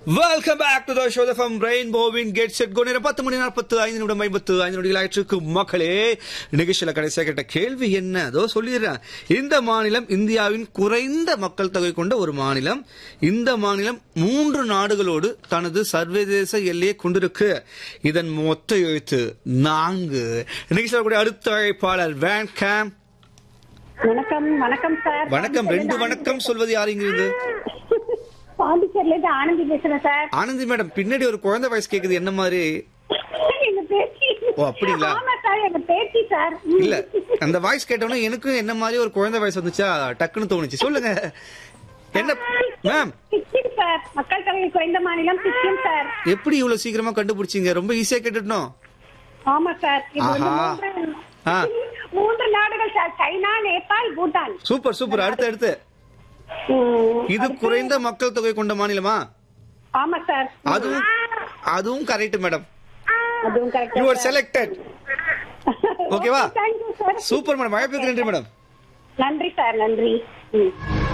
Welcome back to the show from ரெயின்போவின் get set go நேரம் பத்து மணி நாற்பத்து ஐந்து நிமிடம் ஐம்பத்து ஐந்து நொடிகள் ஆயிற்றுக்கு மக்களே நிகழ்ச்சியில் கடைசியாக கேட்ட கேள்வி என்ன அதோ சொல்லிடுறேன் இந்த மாநிலம் இந்தியாவின் குறைந்த மக்கள் தொகை கொண்ட ஒரு மாநிலம் இந்த மாநிலம் மூன்று நாடுகளோடு தனது சர்வதேச எல்லையை கொண்டிருக்கு இதன் மொத்த எழுத்து நான்கு நிகழ்ச்சியில் கூடிய அடுத்த அழைப்பாளர் வேன் கேம் வணக்கம் வணக்கம் சார் வணக்கம் ரெண்டு வணக்கம் சொல்வது யாருங்கிறது பாண்டிச்சேரில இருந்து ஆனந்தி பேசுறேன் சார் ஆனந்தி மேடம் பின்னாடி ஒரு குழந்தை வயசு கேக்குது என்ன மாதிரி எங்க பேத்தி ஓ, அப்படிங்களா? ஆமா சார் எங்க பேத்தி சார் ம். இல்ல அந்த வாய்ஸ் கேட்டோன்னே எனக்கும் என்ன மாதிரி ஒரு குழந்தை வயசு வந்துச்சா டக்குன்னு தோணுச்சு சொல்லுங்க என்ன மேம் சிக்கிம் சார் மக்கள் தொகை குறைந்த மாநிலம் சிக்கிம் சார் எப்படி இவ்வளவு சீக்கிரமா கண்டுபிடிச்சீங்க ரொம்ப ஈஸியா கேட்டுட்டோம் ஆமா சார் இது வந்து ஆஹா. மூன்று- ஆ. மூன்று நாடுகள் sir China Nepal Bhutan super super அடுத்து அடுத்து ம். இது குறைந்த மக்கள் தொகை கொண்ட மாநிலமா ஆமா சார் அதுவும் அதுவும் கரெக்ட் மேடம் அதுவும் யூ ஆர் கரெக்ட் செலக்டட் ஓகேவா? தேங்க்யூ சார் சூப்பர் மேடம் வாய்ப்புக்கு நன்றி மேடம் நன்றி சார் நன்றி ம்.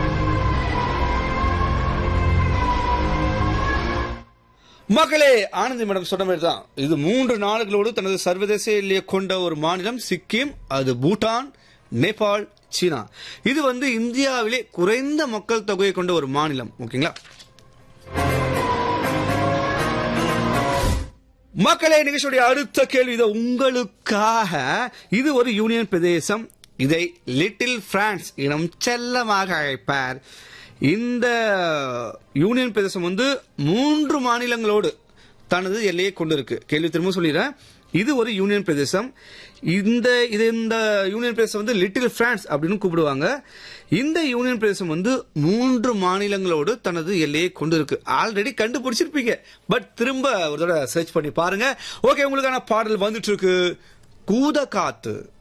மக்களே ஆனந்தி மேடம் சொன்ன மாதிரி தான் இது மூன்று நாடுகளோடு தனது சர்வதேச எல்லையை கொண்ட ஒரு மாநிலம் சிக்கிம் அது பூட்டான் நேபாள் சீனா இது வந்து இந்தியாவிலே குறைந்த மக்கள் தொகையை கொண்ட ஒரு மாநிலம் ஓகேங்களா மக்களே நிகழ்ச்சியுடைய அடுத்த கேள்வி இது உங்களுக்காக இது ஒரு யூனியன் பிரதேசம் இதை லிட்டில் பிரான்ஸ் எனும் செல்லமாக அழைப்பார் இந்த யூனியன் பிரதேசம் வந்து மூன்று மாநிலங்களோடு தனது எல்லையை கொண்டிருக்கு கேள்வி திரும்ப சொல்லிடுறேன் இது ஒரு யூனியன் பிரதேசம் இந்த இது இந்த யூனியன் பிரதேசம் வந்து லிட்டில் பிரான்ஸ் அப்படின்னு கூப்பிடுவாங்க இந்த யூனியன் பிரதேசம் வந்து மூன்று மாநிலங்களோடு தனது எல்லையை கொண்டிருக்கு ஆல்ரெடி கண்டுபிடிச்சிருப்பீங்க பட் திரும்ப ஒரு தடவை சர்ச் பண்ணி பாருங்க ஓகே உங்களுக்கான பாடல் வந்துட்டு இருக்கு கூத காத்து